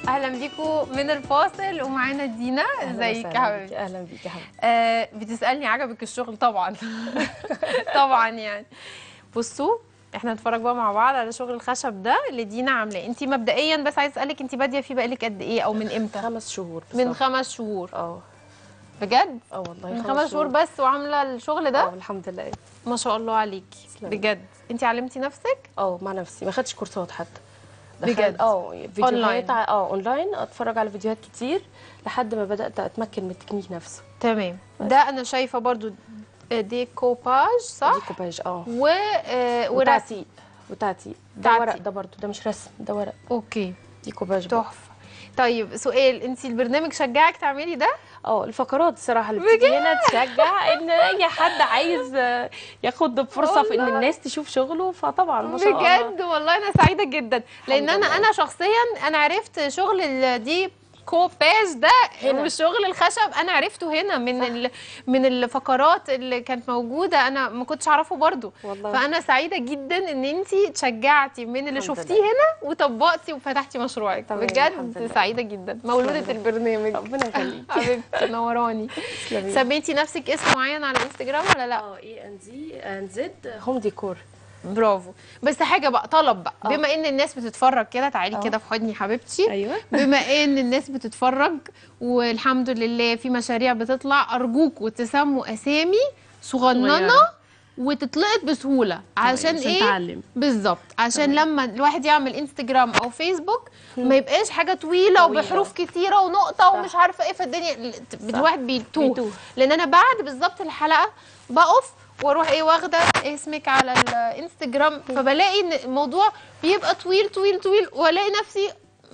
اهلا بيكم من الفاصل ومعانا دينا ازيك يا حبيبتي اهلا بيك يا حبيبتي آه بتسالني عجبك الشغل طبعا طبعا يعني بصوا احنا نتفرج بقى مع بعض على شغل الخشب ده اللي دينا عاملاه انت مبدئيا بس عايز اسالك انت باديه فيه بقالك قد ايه او من امتى خمس شهور من بالظبط. خمس شهور اه بجد اه والله من خمس شهور بس وعامله الشغل ده اه الحمد لله ما شاء الله عليكي تسلمي. بجد انت علمتي نفسك اه مع نفسي ما خدتش كورسات حتى بجد؟ دخلت- اه فيديوهات أونلاين. ع- اه اونلاين اتفرج على فيديوهات كتير لحد ما بدات اتمكن من التكنيك نفسه تمام ده انا شايفه برضو ديكوباج صح دي كوباج اه و آه ورسم وتعتيق وتعتيق ده تعتيق. ورق ده برضو ده مش رسم ده ورق اوكي دي كوباج بقى. تحفه طيب سؤال انت البرنامج شجعك تعملي ده اه الفقرات الصراحه اللي بتيجي هنا تشجع ان اي حد عايز آه، ياخد فرصه في ان والله. الناس تشوف شغله فطبعا ما شاء الله بجد والله انا سعيده جدا لان انا لله. انا شخصيا انا عرفت شغل ال- دي كوباج ده هنا. وشغل الخشب انا عرفته هنا من ال... من الفقرات اللي كانت موجوده انا ما كنتش اعرفه برضو والله. فانا سعيده جدا ان انت تشجعتي من اللي الحمد شفتيه لله. هنا وطبقتي وفتحتي مشروعك تمام، الحمد بجد لله. سعيده جدا مولوده تسلمي. البرنامج ربنا يخليك حبيبتي نوراني تسلمي. سميتي نفسك اسم معين على الانستجرام ولا لا اه اي ان زي ان زد هوم ديكور برافو بس حاجه بقى طلب بقى آه. بما ان الناس بتتفرج كده تعالي آه. كده في حضني حبيبتي ايوه بما ان الناس بتتفرج والحمد لله في مشاريع بتطلع ارجوكوا تسموا اسامي صغننه صغيرة. وتتلقط بسهوله عشان عشان ايه تعلم. بالظبط عشان لما الواحد يعمل انستجرام او فيسبوك ما يبقاش حاجه طويله طويلة. وبحروف كتيره ونقطه ومش عارفه ايه فالدنيا الواحد بيتوه بيتوه. لان انا بعد بالظبط الحلقه بقف واروح ايه واخده اسمك على الانستجرام فبلاقي ان الموضوع بيبقى طويل طويل طويل والاقي نفسي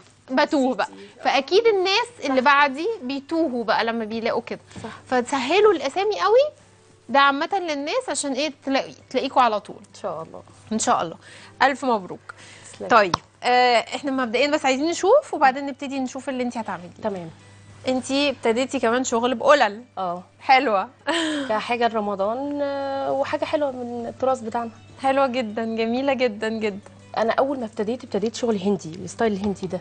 بتوه بقى فاكيد الناس اللي بعدي بيتوهوا بقى لما بيلاقوا كده صح. فتسهلوا الاسامي قوي ده عامه للناس عشان ايه تلاقي تلاقيكوا على طول ان شاء الله ان شاء الله الف مبروك تسلمي. طيب آه احنا مبدئيا بس عايزين نشوف وبعدين نبتدي نشوف اللي انت هتعمليه تمام انت ابتديتي كمان شغل بقلل اه حلوه كحاجه رمضان آه، وحاجه حلوه من التراث بتاعنا حلوه جدا جميله جدا جدا انا اول ما ابتديت ابتديت شغل هندي الستايل الهندي ده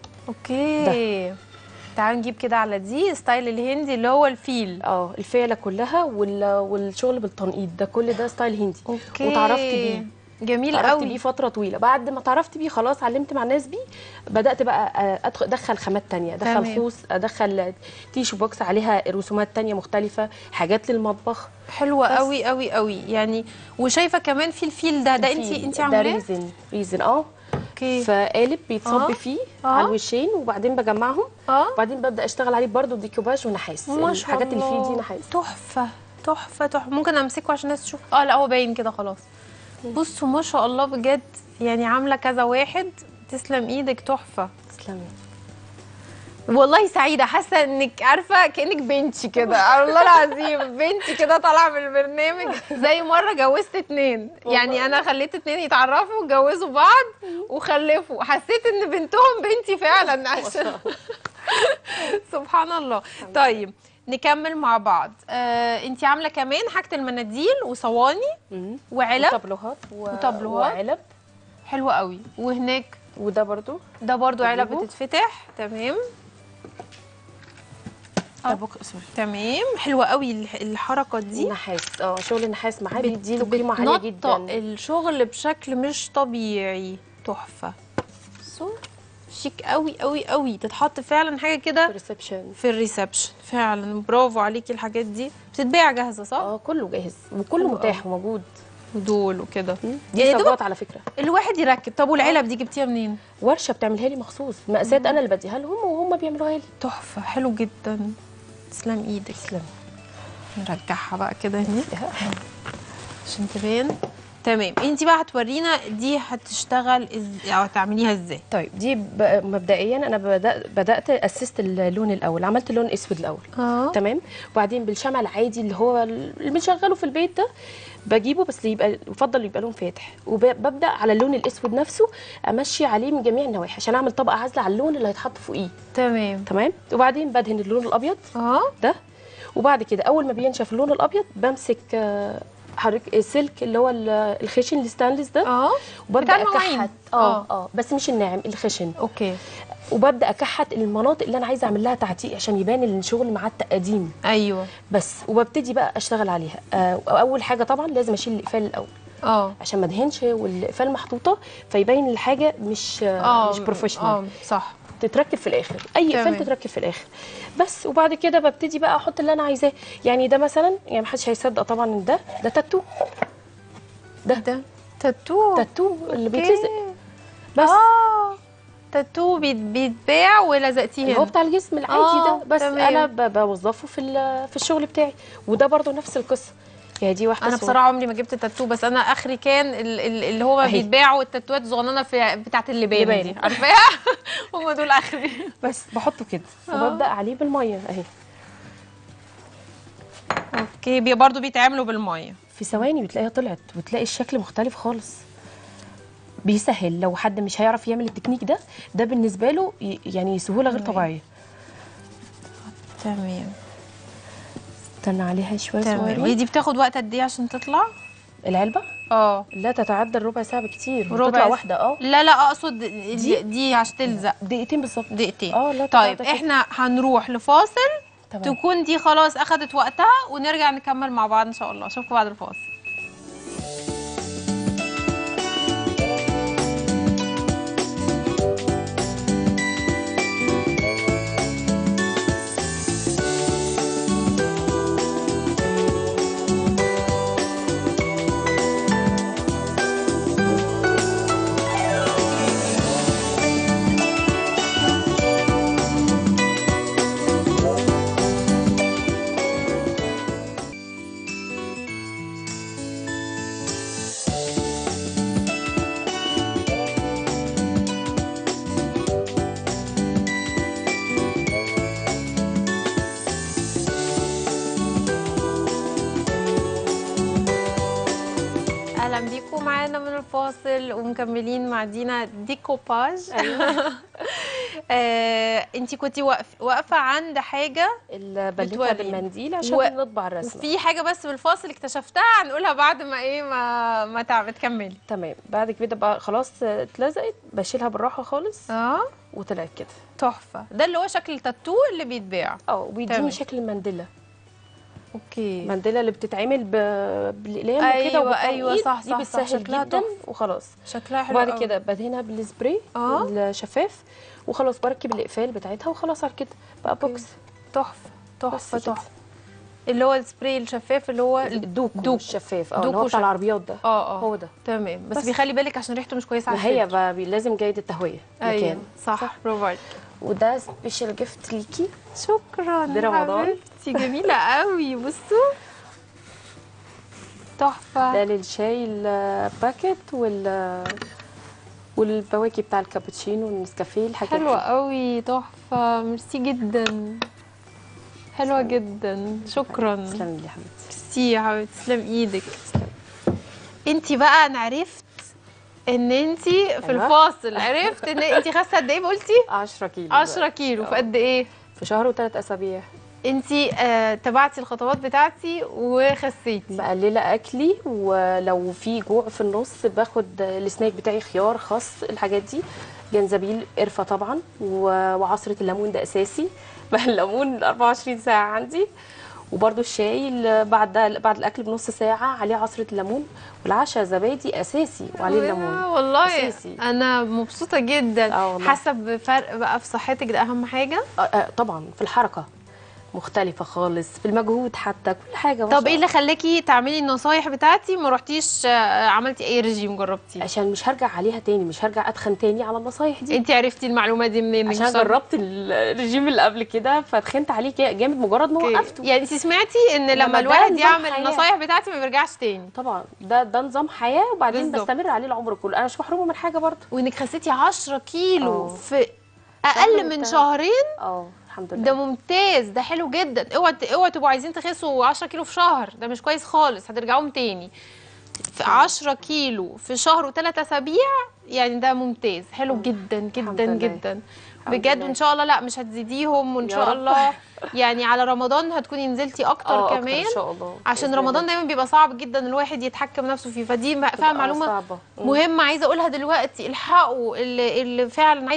اوكي تعالوا نجيب كده على دي ستايل الهندي اللي هو الفيل اه الفيله كلها وال... والشغل بالتنقيط ده كل ده ستايل هندي اوكي وتعرفت بيه جميل تعرفت قوي بيه فتره طويله بعد ما تعرفت بيه خلاص علمت مع الناس بيه بدات بقى آه، ادخل ادخل خامات تانية تمام. ادخل خوص ادخل تيشو بوكس عليها رسومات تانية مختلفه حاجات للمطبخ حلوه بس. قوي قوي قوي يعني وشايفه كمان في الفيل ده ده انت في- انت ده عاملاه ريزن ريزن اه اوكي فقالب بيتصب آه. فيه آه. على الوشين وبعدين بجمعهم اه وبعدين ببدا اشتغل عليه برضو ديكوباج ونحاس ما شاء الحاجات اللي فيه الله. دي نحاس تحفه تحفه تحفه ممكن امسكه عشان الناس تشوف اه لا هو باين كده خلاص بصوا ما شاء الله بجد يعني عامله كذا واحد تسلم ايدك تحفه تسلمي والله سعيده حاسه انك عارفه كانك بنتي كده والله العظيم بنتي كده طالعه من البرنامج زي مره جوزت اتنين يعني انا خليت اتنين يتعرفوا وجوزوا بعض وخلفوا حسيت ان بنتهم بنتي فعلا عشان سبحان الله طيب نكمل مع بعض آه، انت عامله كمان حاجه المناديل وصواني مم. وعلب وطبلوهات و... وطبلوهات. وعلب حلوه قوي وهناك وده برضو ده برضو علب طبلوه. بتتفتح تمام ده بوك سوري تمام حلوه قوي الح- الحركه دي نحاس اه شغل النحاس معاه بت- بيديله قيمه عاليه بتنطق جدا الشغل بشكل مش طبيعي تحفه بصوا شيك قوي قوي قوي تتحط فعلا حاجه كده ريسبشن في الريسبشن فعلا برافو عليكي الحاجات دي بتتباع جاهزه صح اه كله جاهز وكله حلو متاح وموجود ودول وكده دي يعني صاجات على فكره الواحد يركب طب والعلب دي جبتيها منين ورشه بتعملها لي مخصوص مقاسات انا اللي بديها لهم وهم بيعملوها لي تحفه حلو جدا تسلم ايدك تسلمي نرجعها بقى كده هنا عشان تبان تمام انت بقى هتورينا دي هتشتغل ازاي او هتعمليها ازاي طيب دي ب- مبدئيا انا بدات بدات اسست اللون الاول عملت اللون اسود الاول اه تمام وبعدين بالشمع العادي اللي هو اللي بنشغله في البيت ده بجيبه بس يبقى يفضل يبقى لون فاتح وببدا على اللون الاسود نفسه امشي عليه من جميع النواحي عشان اعمل طبقه عازله على اللون اللي هيتحط فوقيه تمام تمام وبعدين بدهن اللون الابيض اه ده وبعد كده اول ما بينشف اللون الابيض بمسك آه، حضرتك سلك اللي هو ال- الخشن الستانلس ده اه وببدا بتاع المواعين. اكحت آه. اه اه بس مش الناعم الخشن اوكي وببدا اكحت المناطق اللي انا عايزه اعمل لها تعتيق عشان يبان ان الشغل معتق قديم ايوه بس وببتدي بقى اشتغل عليها آه، اول حاجه طبعا لازم اشيل الاقفال الاول اه عشان ما ادهنش والاقفال محطوطه فيبين الحاجه مش اه مش بروفيشنال اه صح تتركب في الاخر اي تمام. قفل تتركب في الاخر بس وبعد كده ببتدي بقى احط اللي انا عايزاه يعني ده مثلا يعني محدش هيصدق طبعا ان ده ده تاتو ده ده تاتو تاتو اللي أوكي. بيتلزق بس اه تاتو بيت- بيتباع ولزقتيه اللي هو هنا بتاع الجسم العادي آه، ده بس تمام. انا ب- بوظفه في ال- في الشغل بتاعي وده برضو نفس القصه يعني دي واحده انا صغيرة. بصراحه عمري ما جبت تاتو بس انا اخري كان ال- ال- اللي هو أهي. بيتباعوا التاتوات الصغننه في بتاعه اللبان لبان. دي عارفاها هم دول اخري بس بحطه كده آه. وببدا عليه بالميه اهي اوكي بي برضه بيتعملوا بالميه في ثواني بتلاقيها طلعت وتلاقي الشكل مختلف خالص بيسهل لو حد مش هيعرف يعمل التكنيك ده ده بالنسبه له ي- يعني سهوله غير تمام. طبيعيه تمام استنى عليها شويه تمام وهي صغيرين دي بتاخد وقت قد ايه عشان تطلع العلبه اه لا تتعدى الربع ساعه بكتير ربع ربع ساعة. واحده اه لا لا اقصد دي, دي؟ دي عشان تلزق دقيقتين بالظبط دقيقتين اه لا طيب تتعدى كده. احنا هنروح لفاصل تمام تكون دي خلاص اخدت وقتها ونرجع نكمل مع بعض ان شاء الله اشوفكم بعد الفاصل اهلا بيكم معانا من الفاصل ومكملين مع دينا ديكوباج ايوه آه، انت كنتي واقف واقفه عند حاجه البلوكه بتوري. بالمنديل عشان و- نطبع الرسمه وفي حاجه بس بالفاصل اكتشفتها هنقولها بعد ما ايه ما ما تع- تكملي تمام بعد كده بقى خلاص اتلزقت بشيلها بالراحه خالص اه وطلعت كده تحفه ده اللي هو شكل التاتو اللي بيتباع اه وبيديني تمام. شكل المندله اوكي المندله اللي بتتعمل ب... بالاقلام أيوة، وكده وبالتنقيط، أيوة، صح، دي صح، صح، بتسهل شكلها جدا تحفة. وخلاص شكلها حلو وبعد قوي. كده بدهنها بالسبراي آه. الشفاف وخلاص بركب الاقفال بتاعتها وخلاص على كده بقى بوكس تحفه تحفه بس كده. تحفه اللي هو السبراي الشفاف اللي هو الدوكو دوكو. الشفاف اه اللي دوكو هو بتاع شف- العربيات ده اه اه هو ده تمام بس, بس. بيخلي بالك عشان ريحته مش كويسه على ما هي الفيلم. بقى بي- لازم جيد التهويه ايوه مكان صح برافو عليك وده سبيشال جيفت ليكي شكرا ده رمضان. حبيبتي جميله قوي بصوا تحفه ده للشاي الباكت وال والبواكي بتاع الكابتشينو والنسكافيه الحاجات حلوه دي. قوي تحفه ميرسي جدا حلوه جدا شكرا تسلمي لي يا حبيبتي ميرسي يا حبيبتي تسلم ايدك انتي بقى انا عرفت ان انتي في أيوة. الفاصل عرفت ان انتي خاسه قد ايه قلتي 10 كيلو 10 كيلو في قد ايه في شهر وثلاث اسابيع انتي آه تبعتي الخطوات بتاعتي وخسيتي مقلله اكلي ولو في جوع في النص باخد السناك بتاعي خيار خس الحاجات دي جنزبيل قرفه طبعا و- وعصره الليمون ده اساسي بقى الليمون 24 ساعه عندي وبرده الشاي اللي بعد ده بعد الاكل بنص ساعه عليه عصره الليمون والعشاء زبادي اساسي وعليه الليمون آه، والله أساسي. انا مبسوطه جدا آه والله. حاسه بفرق بقى في صحتك ده اهم حاجه آه، آه، طبعا في الحركه مختلفه خالص في المجهود حتى كل حاجه ما طب شاء ايه اللي خلاكي تعملي النصايح بتاعتي ما رحتيش آه، عملتي اي رجيم جربتي عشان مش هرجع عليها تاني مش هرجع اتخن تاني على النصايح دي انت عرفتي المعلومه دي منين عشان إنك شر- جربت الرجيم اللي قبل كده فاتخنت عليه جا- جامد مجرد ما أوكي. وقفته يعني انت سمعتي ان لما لما ده الواحد نظام يعمل حياة. النصايح بتاعتي ما بيرجعش تاني طبعا ده ده نظام حياه وبعدين بالظبط. بستمر عليه العمر كله انا مش محرومه من حاجه برضه وانك خسيتي 10 كيلو اه. في اقل من وبتاع. شهرين اه الحمد لله ده ممتاز ده حلو جدا اوعى اوعى تبقوا عايزين تخسوا 10 كيلو في شهر ده مش كويس خالص هترجعوهم تاني في 10 كيلو في شهر وثلاث اسابيع يعني ده ممتاز حلو جدا الحمد جدا لله. جدا الحمد بجد لله. وان شاء الله لا مش هتزيديهم وان يا شاء رب. الله يعني على رمضان هتكوني نزلتي اكتر اه أكتر كمان ان شاء الله عشان بإذن رمضان الله. دايما بيبقى صعب جدا الواحد يتحكم نفسه فيه فدي فيها تبقى معلومه صعبة. مم. مهمه عايزه اقولها دلوقتي الحقوا اللي, اللي فعلا عايز يخس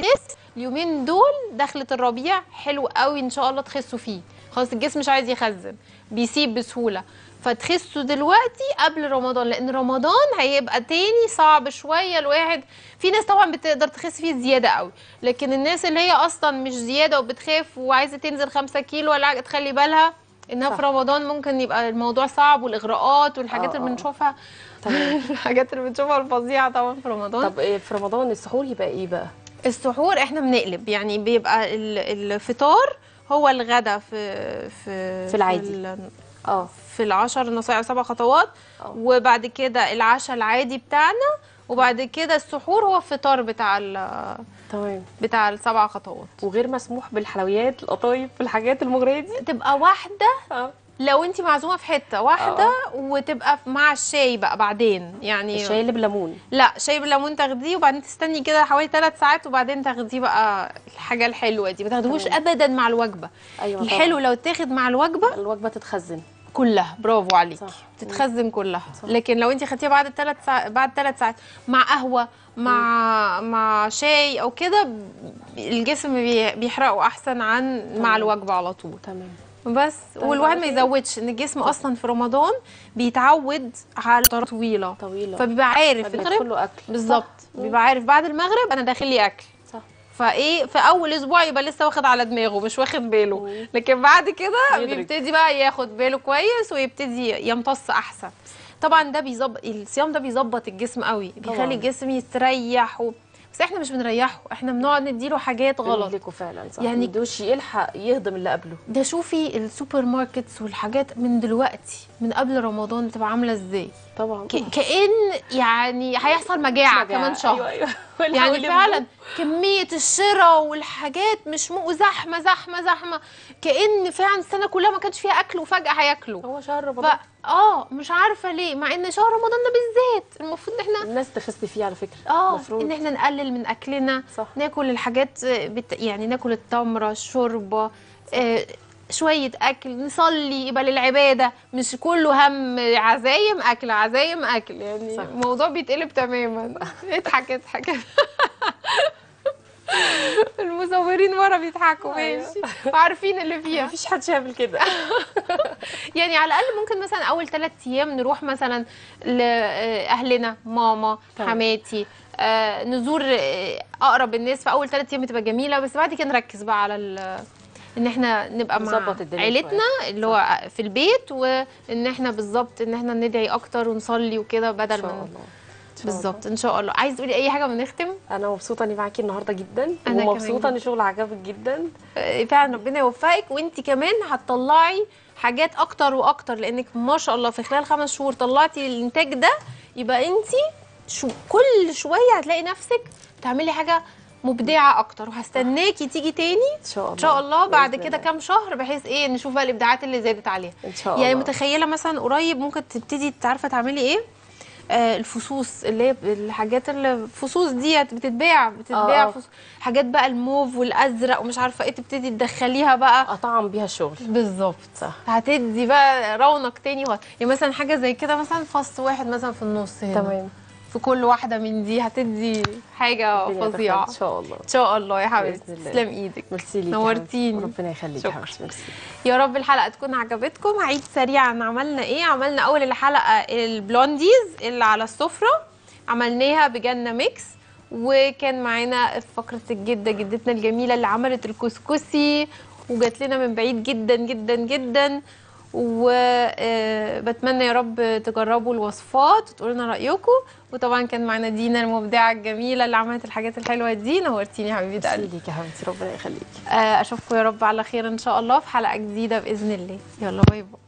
اليومين دول دخلة الربيع حلو قوي ان شاء الله تخسوا فيه خلاص الجسم مش عايز يخزن بيسيب بسهولة فتخسوا دلوقتي قبل رمضان لان رمضان هيبقى تاني صعب شويه الواحد في ناس طبعا بتقدر تخس فيه زياده قوي لكن الناس اللي هي اصلا مش زياده وبتخاف وعايزه تنزل خمسة كيلو ولا حاجه تخلي بالها انها صح. في رمضان ممكن يبقى الموضوع صعب والاغراءات والحاجات آه، اللي آه. بنشوفها تمام الحاجات اللي بنشوفها الفظيعه طبعا في رمضان طب إيه في رمضان السحور يبقى ايه بقى السحور احنا بنقلب يعني بيبقى ال- الفطار هو الغدا في في في العادي. ال- اه في العشر نصائح سبع خطوات اه. وبعد كده العشاء العادي بتاعنا وبعد كده السحور هو الفطار بتاع ال- تمام بتاع السبع خطوات وغير مسموح بالحلويات القطايف الحاجات المغريه دي تبقى واحده اه لو انت معزومه في حته واحده وتبقى في- مع الشاي بقى بعدين يعني الشاي اللي بليمون لا شاي بالليمون تاخديه وبعدين تستني كده حوالي ثلاث ساعات وبعدين تاخديه بقى الحاجه الحلوه دي ما تاخديهوش تمام. ابدا مع الوجبه ايوه الحلو طبعاً. لو اتاخد مع الوجبه الوجبه تتخزن كلها برافو عليكي صح. تتخزن كلها صح. لكن لو انت خدتيها بعد الثلاث ساعات بعد ثلاث ساعات مع قهوه مع مع شاي او كده ب- الجسم بي- بيحرقه احسن عن مع تمام. الوجبه على طول تمام بس طيب والواحد ما على يزودش ان الجسم اصلا في رمضان بيتعود على فترات طويله طويله فبيبقى عارف فبيدخل المغرب له اكل بالظبط صح. بيبقى عارف بعد المغرب انا داخل لي اكل صح فايه في اول اسبوع يبقى لسه واخد على دماغه مش واخد باله مم. لكن بعد كده يدرك. بيبتدي بقى ياخد باله كويس ويبتدي يمتص احسن طبعا ده بيظبط الصيام ده بيظبط الجسم قوي بيخلي طبعاً. الجسم يستريح و... بس احنا مش بنريحه احنا بنقعد نديله حاجات غلط بيهلكوا فعلا صح يعني- يعني يدوش يلحق يهضم اللي قبله ده شوفي السوبر ماركتس والحاجات من دلوقتي من قبل رمضان بتبقى عامله ازاي طبعا ك... كأن يعني هيحصل مجاعه كمان شهر ايوه ايوه يعني فعلا كمية الشراء والحاجات مش م... وزحمة زحمة زحمة كأن فعلا السنة كلها ما كانش فيها أكل وفجأة هياكلوا هو شهر ف... رمضان اه مش عارفة ليه مع ان شهر رمضان ده بالذات المفروض ان احنا الناس تخس فيه على فكره اه المفروض ان احنا نقلل من اكلنا صح ناكل الحاجات بت... يعني ناكل التمرة الشوربة آه شوية أكل نصلي يبقى للعبادة مش كله هم عزايم أكل عزايم أكل يعني صح. الموضوع بيتقلب تماما اضحك اضحك المصورين ورا بيضحكوا أيوة. ماشي وعارفين اللي فيها مفيش حد يعمل كده يعني على الاقل ممكن مثلا اول ثلاث ايام نروح مثلا لاهلنا ماما تمام. حماتي آه، نزور آه، اقرب الناس في اول ثلاث ايام بتبقى جميله بس بعد كده نركز بقى على ال- ان احنا نبقى مع نظبط الدنيا عيلتنا اللي هو في البيت وان احنا بالظبط ان احنا ندعي اكتر ونصلي وكده ان بدل شاء ما الله إن شاء بالظبط ان شاء الله عايز تقولي اي حاجه ونختم انا مبسوطه اني معاكي النهارده جدا أنا كمان ومبسوطه جداً. ان الشغل عجبك جدا آه، فعلا ربنا يوفقك وانت كمان هتطلعي حاجات اكتر واكتر لانك ما شاء الله في خلال خمس شهور طلعتي الانتاج ده يبقى انت شو كل شويه هتلاقي نفسك تعملي حاجه مبدعه اكتر وهستناكي تيجي تاني ان شاء الله ان شاء الله بعد بإذن كده الله. كام شهر بحيث ايه نشوف بقى الابداعات اللي زادت عليها ان شاء الله يعني متخيله مثلا قريب ممكن تبتدي تعرفي تعملي ايه آه الفصوص اللي هي الحاجات اللي الفصوص ديت بتتباع بتتباع آه، آه. فصوص حاجات بقى الموف والازرق ومش عارفه ايه تبتدي تدخليها بقى اطعم بيها الشغل بالظبط صح هتدي بقى رونق تاني وهت... يعني مثلا حاجه زي كده مثلا فص واحد مثلا في النص هنا تمام في كل واحده من دي هتدي حاجه الدنيا فظيعه تخيل. ان شاء الله ان شاء الله يا حبيبتي بإذن الله. تسلم ايدك ميرسي ليكي نورتيني. حبيبتي. ربنا يخليك يا شكرا. حبيبتي ميرسي يا رب الحلقه تكون عجبتكم هعيد سريعا عملنا ايه عملنا اول الحلقه البلونديز اللي على السفره عملناها بجنة ميكس وكان معانا فقره الجده جدتنا الجميله اللي عملت الكسكسي وجات لنا من بعيد جدا جدا جدا وبتمنى يا رب تجربوا الوصفات وتقولوا لنا رايكم وطبعا كان معانا دينا المبدعه الجميله اللي عملت الحاجات الحلوه دي نورتيني يا حبيبه ميرسي قلبي ليكي يا حبيبتي ربنا يخليكي آه، اشوفكم يا رب على خير ان شاء الله في حلقه جديده باذن الله يلا باي باي